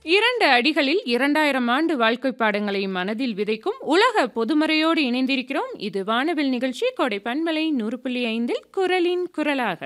இரண்டு அடிகளில் இரண்டாயிரம் ஆண்டு வாழ்க்கை பாடங்களை மனதில் விதைக்கும் உலக பொதுமறையோடு இணைந்திருக்கிறோம் இது வானவில் நிகழ்ச்சி கோடை பண்பலை நூறு புள்ளி ஐந்தில் குரலின் குரலாக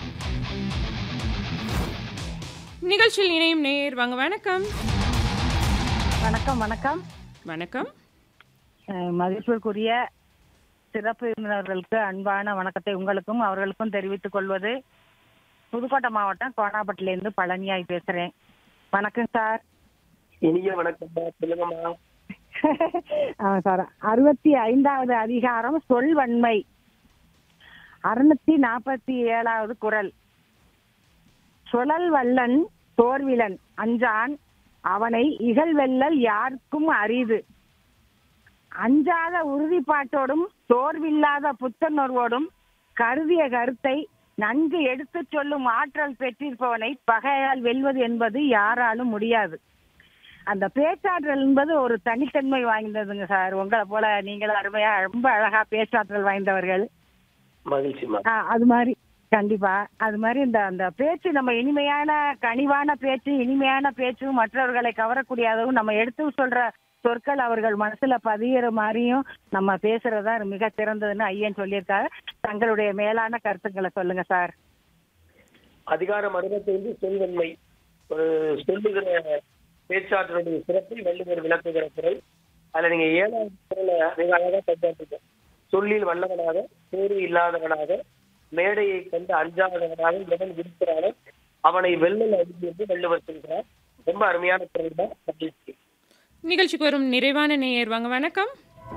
நிகழ்ச்சியில் இணையும் நேர் வாங்க வணக்கம் வணக்கம் வணக்கம் வணக்கம் அஹ் மதிப்பிற்குரிய சிறப்பு விருந்தினர்களுக்கு அன்பான வணக்கத்தை உங்களுக்கும் அவர்களுக்கும் தெரிவித்துக் கொள்வது புதுக்கோட்டை மாவட்டம் கோணாப்பட்டிலேருந்து பழனியாய் பேசுறேன் வணக்கம் சார் இனிய வணக்கம்மா சொல்லுங்கம்மா ஆ, சார் அறுபத்தி ஐந்தாவது அதிகாரம் சொல்வன்மை அறுநூத்தி நாற்பத்தி ஏழாவது குரல் சுழல் வல்லன் தோர்விலன் அஞ்சான் அவனை இகழ்வெல்லல் யாருக்கும் அரிது அஞ்சாத உறுதிப்பாட்டோடும் சோர்வில்லாத புத்துணர்வோடும் கருதிய கருத்தை நன்கு எடுத்துச் சொல்லும் ஆற்றல் பெற்றிருப்பவனை பகையால் வெல்வது என்பது யாராலும் முடியாது அந்த பேச்சாற்றல் என்பது ஒரு தனித்தன்மை வாய்ந்ததுங்க சார் உங்களை போல நீங்களும் அருமையா ரொம்ப அழகா பேச்சாற்றல் வாய்ந்தவர்கள் மகிழ்ச்சிம்மா ஆ, அது மாதிரி கண்டிப்பா அது மாதிரி இந்த அந்த பேச்சு நம்ம இனிமையான கனிவான பேச்சு இனிமையான பேச்சும் மற்றவர்களை கவரக்கூடியதும் நம்ம எடுத்து சொல்ற சொற்கள் அவர்கள் மனசுல பதியிற மாதிரியும் நம்ம பேசுறதா மிக சிறந்ததுன்னு ஐயன் சொல்லியிருக்காரு தங்களுடைய மேலான கருத்துக்களை சொல்லுங்க சார் அதிகாரம் அறுபத்தைந்து சொல்வன்மை ஒரு சொல்லுகிற பேச்சாற்றலுடைய சிறப்பை வள்ளுவர் விளக்குகிற குரல் அதுல நீங்க ஏழாவது குரலை மிக அழகா கையாட்டுங்க சொல்லில் வல்லவனாக சோறு இல்லாதவனாக மேடையை கண்டு அஞ்சாதவனாக எவன் இருக்கிறானோ அவனை வெள்ளல் அடித்து என்று வள்ளுவர் சொல்கிறார் ரொம்ப அருமையான குரல் தான் மகிழ்ச்சி நிகழ்ச்சிக்கு வரும் நிறைவான நேயர் வாங்க வணக்கம்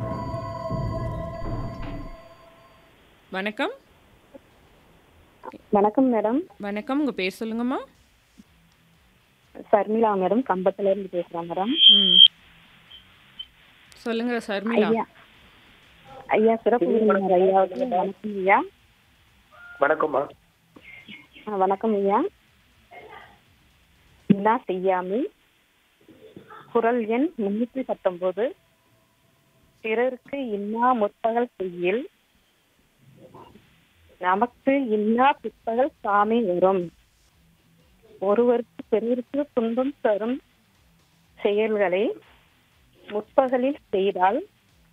வணக்கம் வணக்கம் மேடம் வணக்கம் உங்க பேர் சொல்லுங்கம்மா சர்மிளா மேடம் கம்பத்துல இருந்து பேசுறேன் மேடம் ம் சொல்லுங்க சர்மிளா ஐயா ஐயா சிறப்பு விருந்தினர் ஐயாவுக்கு வணக்கம் ஐயா வணக்கம்மா ஆ, வணக்கம் ஐயா இன்னா செய்யாமை குரல் எண் முன்னூற்றி பத்தொன்பது பிறருக்கு இன்னா முற்பகல் செய்யில் நமக்கு இன்னா பிற்பகல் சாமி வரும் ஒருவருக்கு பிறருக்கு துன்பம் தரும் செயல்களை முற்பகலில் செய்தால்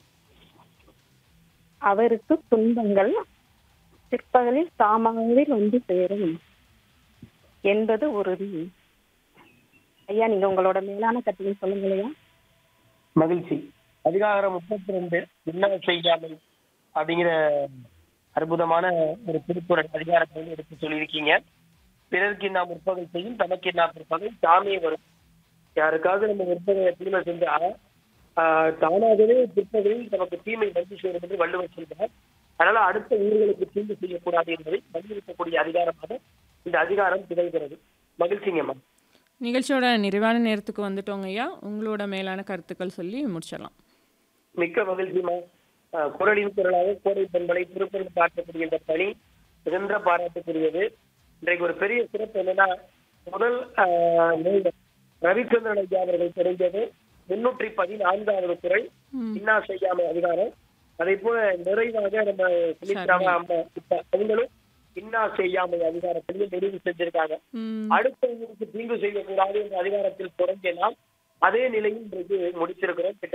அவருக்கு துன்பங்கள் பிற்பகலில் தாமாகவே வந்து சேரும் என்பது உறுதி ஐயா நீங்க உங்களோட மேலான கருத்துக்களை சொல்லுங்களையா மகிழ்ச்சி அதிகாரம் முப்பத்தி ரெண்டு என்ன செய்யாமை அப்படிங்கிற அற்புதமான ஒரு திருக்குறள் அதிகாரத்தை வந்து எடுத்து சொல்லியிருக்கீங்க பிறருக்கு நாம் முற்பகல் செய்யும் தனக்கு நாம் பிற்பகல் தாமே வரும் யாருக்காவது நம்ம முற்பகலை தீமை செஞ்சா ஆஹ், தானாகவே பிற்பகலில் நமக்கு தீமை வந்து சேரும் என்று வள்ளுவர் சொல்கிறார் அதனால அடுத்த உயிர்களுக்கு தீங்கு செய்யக்கூடாது என்பதை வலியுறுத்தக்கூடிய அதிகாரமாக இந்த அதிகாரம் திகழ்கிறது மகிழ்ச்சிங்கம்மா நிகழ்ச்சியோட நிறைவான நேரத்துக்கு வந்துட்டோங்க ஐயா உங்களோட மேலான கருத்துக்கள் சொல்லி முடிச்சிடலாம் மிக்க மகிழ்ச்சிமா அஹ், குரலின் குரலாக கோடை பெண்களை திருக்குறள் காட்டக்கூடிய இந்த பணி மிகுந்த பாராட்டுக்குரியது இன்றைக்கு ஒரு பெரிய சிறப்பு என்னன்னா முதல் அஹ், நூல் ரவிச்சந்திரன் ஐயா அவர்கள் தெரிஞ்சது முன்னூற்றி பதினான்காவது குரல் ம். இன்னா செய்யாமை அதிகாரம் அதே போல நிறைவாக நம்ம சுமித்ராவா அம்மா இப்ப அவங்களும் இன்னா செய்யாமை அதிகாரத்திலையும் முடிவு செஞ்சிருக்காங்க ம் அடுத்த ஊருக்கு தீங்கு செய்யக்கூடாது என்ற அதிகாரத்தில் தொடங்கினால் அதே நிலையில் இன்றைக்கு முடிச்சிருக்கிறோம் கிட்ட